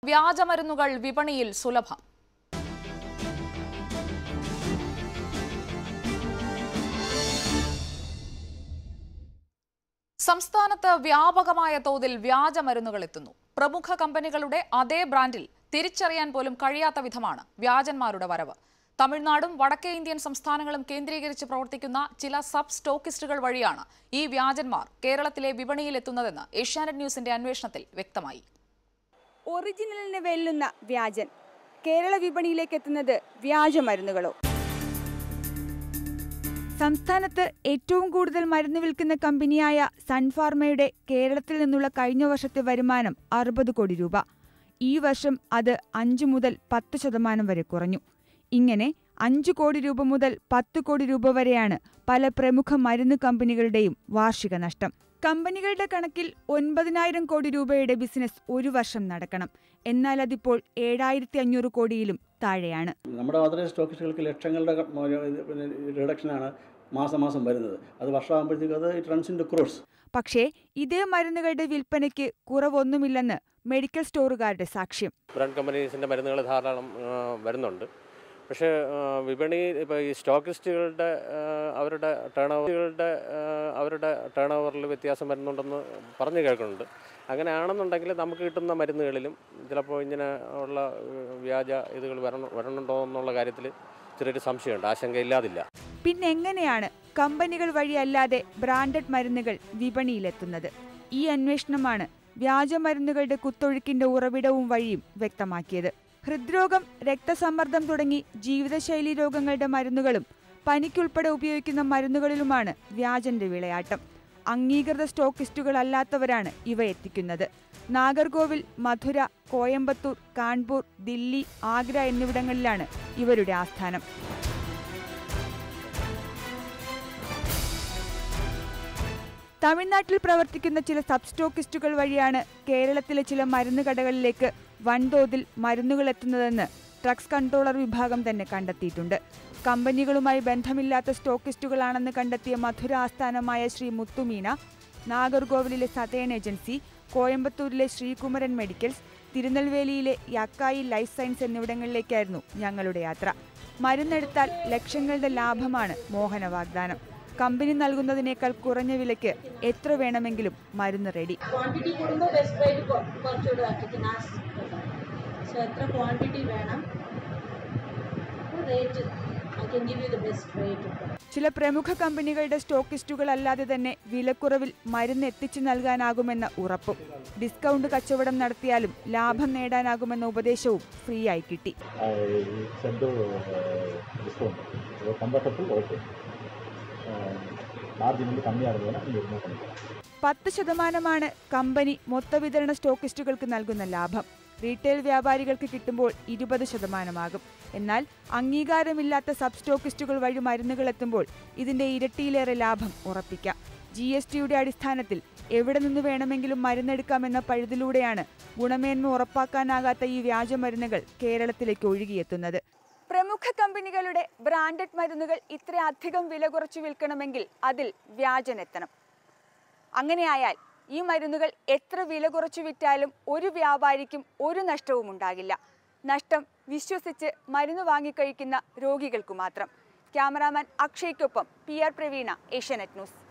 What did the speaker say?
വ്യാജമരുന്നുകൾ വിപണിയിൽ സുലഭം സംസ്ഥാനത്ത് വ്യാപകമായ തോതിൽ വ്യാജമരുന്നുകൾ എത്തുന്നു പ്രമുഖ കമ്പനികളുടെ അതേ ബ്രാൻഡിൽ തിരിച്ചറിയാൻ പോലും കഴിയാത്ത വിധമാണ് വ്യാജന്മാരുടെ വരവ് തമിഴ്നാടും വടക്കേ ഇന്ത്യൻ സംസ്ഥാനങ്ങളും കേന്ദ്രീകരിച്ച് പ്രവർത്തിക്കുന്ന ചില സബ് സ്റ്റോക്കിസ്റ്റുകൾ വഴിയാണ് ഈ വ്യാജന്മാർ കേരളത്തിലെ വിപണിയിലെത്തുന്നതെന്ന് ഏഷ്യാനെറ്റ് ന്യൂസിന്റെ അന്വേഷണത്തിൽ വ്യക്തമായി ഒറിജിനലിനെ വെല്ലുന്ന വ്യാജൻ കേരള വിപണിയിലേക്ക് എത്തുന്നത് വ്യാജമരുന്നുകളോ സംസ്ഥാനത്ത് ഏറ്റവും കൂടുതൽ മരുന്ന് വിൽക്കുന്ന കമ്പനിയായ സൺഫാർമയുടെ കേരളത്തിൽ നിന്നുള്ള കഴിഞ്ഞ വർഷത്തെ വരുമാനം അറുപത് കോടി രൂപ ഈ വർഷം അത് അഞ്ച് മുതൽ പത്ത് ശതമാനം വരെ കുറഞ്ഞു ഇങ്ങനെ അഞ്ച് കോടി രൂപ മുതൽ പത്ത് കോടി രൂപ വരെയാണ് പല പ്രമുഖ മരുന്ന് കമ്പനികളുടെയും വാർഷിക നഷ്ടം കമ്പനികളുടെ കണക്കിൽ ഒൻപതിനായിരം കോടി രൂപയുടെ ബിസിനസ് ഒരു വർഷം നടക്കണം എന്നാൽ അതിപ്പോൾ ഏഴായിരത്തി അഞ്ഞൂറ് കോടിയിലും താഴെയാണ് നമ്മുടെ മാത്രമേ സ്റ്റോക്കിസ്റ്റുകൾക്ക് ലക്ഷങ്ങളുടെ ക- മ- ഇത് പിന്നെ റിഡക്ഷനാണ് മാസം മാസം വരുന്നത് അത് വർഷമാകുമ്പോഴത്തേക്ക് അത് it runs into crores പക്ഷേ ഇതേ മരുന്നുകളുടെ വിൽപ്പനയ്ക്ക് കുറവൊന്നുമില്ലെന്ന് മെഡിക്കൽ സ്റ്റോറുകാരുടെ സാക്ഷ്യം ബ്രാൻഡ് കമ്പനീസിൻ്റെ മരുന്നുകൾ ധാരാളം ആ, വരുന്നുണ്ട് പക്ഷേ ആ, വിപണി ഇപ്പോൾ ഈ സ്റ്റോക്കിസ്റ്റുകളുടെ ആ, അവരുടെ ടേൺ ഓവറുകളുടെ അവരുടെ ടേൺ ഓവറിൽ വ്യത്യാസം വരുന്നുണ്ടെന്ന് പറഞ്ഞു കേൾക്കുന്നുണ്ട് അങ്ങനെയാണെന്നുണ്ടെങ്കിൽ നമുക്ക് കിട്ടുന്ന മരുന്നുകളിലും ചിലപ്പോൾ ഇങ്ങനെ ഉള്ള ആ, വ്യാജ ഇതുകൾ വരണം വരണുണ്ടോ എന്നുള്ള കാര്യത്തിൽ ചെറിയൊരു സംശയമുണ്ട് ആശങ്കയില്ലാതില്ല പിന്നെ എങ്ങനെയാണ് കമ്പനികൾ വഴിയല്ലാതെ ബ്രാൻഡഡ് മരുന്നുകൾ വിപണിയിലെത്തുന്നത് ഈ അന്വേഷണമാണ് വ്യാജമരുന്നുകളുടെ കുത്തൊഴുക്കിന്റെ ഉറവിടവും വഴിയും വ്യക്തമാക്കിയത് ഹൃദ്രോഗം രക്തസമ്മർദ്ദം തുടങ്ങി ജീവിതശൈലി രോഗങ്ങളുടെ മരുന്നുകളും പനിക്കുൾപ്പെടെ ഉപയോഗിക്കുന്ന മരുന്നുകളിലുമാണ് വ്യാജന്റെ വിളയാട്ടം അംഗീകൃത സ്റ്റോക്കിസ്റ്റുകളല്ലാത്തവരാണ് ഇവ എത്തിക്കുന്നത് നാഗർകോവിൽ മധുര കോയമ്പത്തൂർ കാൺപൂർ ദില്ലി ആഗ്ര എന്നിവിടങ്ങളിലാണ് ഇവരുടെ ആസ്ഥാനം തമിഴ്നാട്ടിൽ പ്രവർത്തിക്കുന്ന ചില സബ് സ്റ്റോക്കിസ്റ്റുകൾ വഴിയാണ് കേരളത്തിലെ ചില മരുന്ന് കടകളിലേക്ക് വൻതോതിൽ മരുന്നുകൾ എത്തുന്നതെന്ന് ഡ്രഗ്സ് കൺട്രോളർ വിഭാഗം തന്നെ കണ്ടെത്തിയിട്ടുണ്ട് കമ്പനികളുമായി ബന്ധമില്ലാത്ത സ്റ്റോക്കിസ്റ്റുകളാണെന്ന് കണ്ടെത്തിയ മധുര ആസ്ഥാനമായ ശ്രീ മുത്തുമീന നാഗർകോവിലിലെ സതേൺ ഏജൻസി കോയമ്പത്തൂരിലെ ശ്രീകുമരൻ മെഡിക്കൽസ് തിരുനെൽവേലിയിലെ യക്കായി ലൈഫ് സയൻസ് എന്നിവിടങ്ങളിലേക്കായിരുന്നു ഞങ്ങളുടെ യാത്ര മരുന്നെടുത്താൽ ലക്ഷങ്ങളുടെ ലാഭമാണ് മോഹന വാഗ്ദാനം കമ്പനി നൽകുന്നതിനേക്കാൾ കുറഞ്ഞ വിലയ്ക്ക് എത്ര വേണമെങ്കിലും മരുന്ന് റെഡി ക്വാണ്ടിറ്റി കൂടുമ്പോൾ ബെസ്റ്റ് റേറ്റ് കുറച്ചുകൂടെ ഐ സോ എത്ര ക്വാണ്ടിറ്റി വേണം rate I can give you the best rate ചില പ്രമുഖ കമ്പനികളുടെ സ്റ്റോക്കിസ്റ്റുകൾ അല്ലാതെ തന്നെ വിലക്കുറവിൽ മരുന്ന് എത്തിച്ചു നൽകാനാകുമെന്ന ഉറപ്പും ഡിസ്കൗണ്ട് കച്ചവടം നടത്തിയാലും ലാഭം നേടാനാകുമെന്ന ഉപദേശവും ഫ്രീ ആയി കിട്ടി I said the uh, discount. So convertible okay. Margin வந்து கம்மியாக இருந்ததுன்னா நீங்கள் ரிமூவ் பண்ணிக்கலாம் പത്ത് ശതമാനമാണ് കമ്പനി മൊത്തവിതരണ സ്റ്റോക്കിസ്റ്റുകൾക്ക് നൽകുന്ന ലാഭം റീറ്റെയിൽ വ്യാപാരികൾക്ക് കിട്ടുമ്പോൾ ഇരുപത് ശതമാനമാകും എന്നാൽ അംഗീകാരമില്ലാത്ത സബ് സ്റ്റോക്കിസ്റ്റുകൾ വഴി മരുന്നുകൾ എത്തുമ്പോൾ ഇതിന്റെ ഇരട്ടിയിലേറെ ലാഭം ഉറപ്പിക്കാം ജി എസ് ടിയുടെ അടിസ്ഥാനത്തിൽ എവിടെ നിന്ന് വേണമെങ്കിലും മരുന്നെടുക്കാമെന്ന പഴുതിലൂടെയാണ് ഗുണമേന്മ ഉറപ്പാക്കാനാകാത്ത ഈ വ്യാജമരുന്നുകൾ കേരളത്തിലേക്ക് ഒഴുകിയെത്തുന്നത് പ്രമുഖ കമ്പനികളുടെ ബ്രാൻഡഡ് മരുന്നുകൾ ഇത്രയധികം വില കുറച്ച് വിൽക്കണമെങ്കിൽ അതിൽ വ്യാജനെത്തണം അങ്ങനെയായാൽ ഈ മരുന്നുകൾ എത്ര വില കുറച്ചു വിറ്റാലും ഒരു വ്യാപാരിക്കും ഒരു നഷ്ടവും ഉണ്ടാകില്ല നഷ്ടം വിശ്വസിച്ച് മരുന്ന് വാങ്ങിക്കഴിക്കുന്ന രോഗികൾക്കു മാത്രം ക്യാമറാമാൻ അക്ഷയ്ക്കൊപ്പം P R Praveena Asianet news